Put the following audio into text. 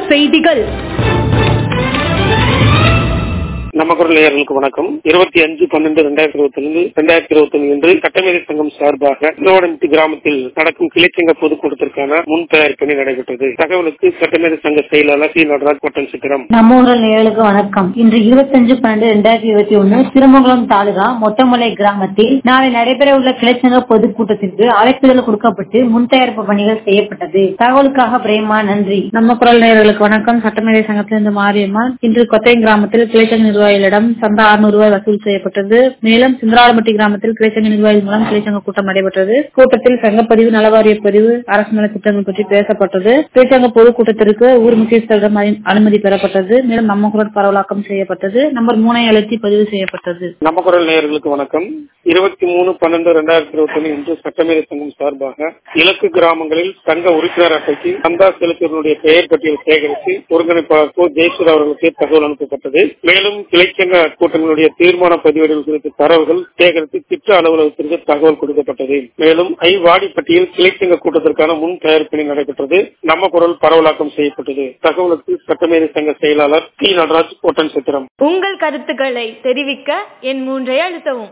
செய்திகள் நம்ம குரல் நேயர்களுக்கு வணக்கம் இருபத்தி அஞ்சு பன்னெண்டு ரெண்டாயிரத்தி இருபத்தி ஒன்று ரெண்டாயிரத்தி இருபத்தி ஒன்று இன்று சட்டமேதை சங்கம் சார்பாக திருவடம்பட்டி கிராமத்தில் நடக்கும் கிளைச்சங்க பொதுக்கூட்டத்திற்கான முன் தயாரிப்பு பணி நடைபெற்றது தகவலுக்கு சட்டமேதை சங்க செயலாளர் சி நடராஜ் பட்டன் சித்திரம் நம்ம ஊரல் நேயர்களுக்கு வணக்கம் இன்று இருபத்தஞ்சு பன்னெண்டு ரெண்டாயிரத்தி இருபத்தி ஒண்ணு திருமங்கலம் தாலுகா மொட்டமலை கிராமத்தில் நாளை நடைபெற உள்ள கிளைச்சங்க பொதுக்கூட்டத்திற்கு அழைப்புதல் கொடுக்கப்பட்டு முன் தயாரிப்பு பணிகள் செய்யப்பட்டது தகவலுக்காக பிரேமா நன்றி நம்ம குரல் நேயர்களுக்கு வணக்கம் சட்டமேதை சங்கத்திலிருந்து மாரியம்மாள் இன்று கொத்தையம் கிராமத்தில் கிளைச்சங்க நிர்வாகிகளிடம் சந்தா அறுநூறு ரூபாய் வசூல் செய்யப்பட்டது மேலும் சிந்தராளப்பட்டி கிராமத்தில் கிளைச்சங்க நிர்வாகிகள் மூலம் கிளைச்சங்க கூட்டம் நடைபெற்றது கூட்டத்தில் சங்கப்பதிவு நலவாரிய பதிவு அரசு நல திட்டங்கள் பற்றி பேசப்பட்டது கிளைச்சங்க பொதுக்கூட்டத்திற்கு ஊர் முக்கியஸ்தரிடம் அனு- அனுமதி பெறப்பட்டது மேலும் நம்ம குரல் பரவலாக்கம் செய்யப்பட்டது நம்பர் மூனை அழுத்தி பதிவு செய்யப்பட்டது நம்ம குரல் நேயர்களுக்கு வணக்கம் இருபத்தி மூணு பன்னெண்டு ரெண்டாயிரத்தி இருபத்தி ஒன்று இன்று சட்டமேதை சங்கம் சார்பாக இலக்கு கிராமங்களில் சங்க உறுப்பினர் அட்டைக்கு சந்தா செலுத்தியவர்களுடைய பெயர் பட்டியல் சேகரித்து ஒருங்கிணைப்பாளர் கோ ஜெயசூர் அவர்களுக்கு தகவல் அனுப்பப்பட்டது மேலும் கிளைச்சங்க கூட்டங்களுடைய தீர்மான பதிவேடுகள் குறித்த தரவுகள் சேகரித்து திட்ட அலுவலகத்திற்கு தகவல் கொடுக்கப்பட்டது மேலும் ஐ வாடிப்பட்டியில் கிளைச்சங்க கூட்டத்திற்கான முன் தயாரிப்பு பணி நடைபெற்றது நம்ம குரல் பரவலாக்கம் செய்யப்பட்டது தகவலுக்கு சட்டமேதை சங்க செயலாளர் டி நடராஜ் ஓட்டன் சித்திரம் உங்கள் கருத்துக்களை தெரிவிக்க என் மூன்றை அழுத்தவும்